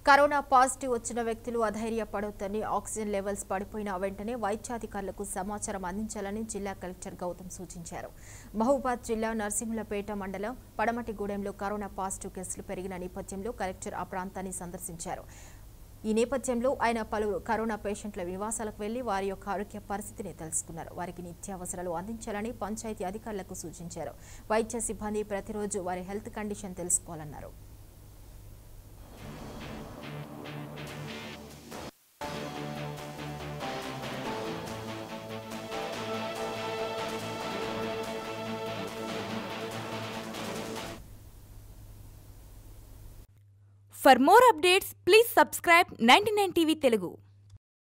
Corona positive వచ్చిన వ్యక్తులు అధైర్యపడొద్దని oxygen levels పడిపోయిన వెంటనే వైద్యాధికారులకు సమాచారం అందించాలని జిల్లా కలెక్టర్ గౌతమ్ సూచించారు మహబూబాద్ జిల్లా నరసింహులపేట మండలం పడమటిగూడెంలో కరోనా పాజిటివ్ కేసులు పెరిగిన నేపథ్యంలో కలెక్టర్ ఆ ప్రాంతాన్ని సందర్శించారు ఈ నేపథ్యంలో ఆయన పలువురు కరోనా పేషెంట్ల నివాసాలకు వెళ్లి వారి యొక్క ఆరోగ్య పరిస్థితిని తెలుసుకున్నారు వారికి నిత్యావసరాలు అందించాలని పంచాయతీ అధికారులకు సూచించారు వైద్య సిబ్బంది ప్రతిరోజు వారి హెల్త్ కండిషన్ తెలుసుకోవాలన్నారు For more updates, please subscribe 99 TV Telugu.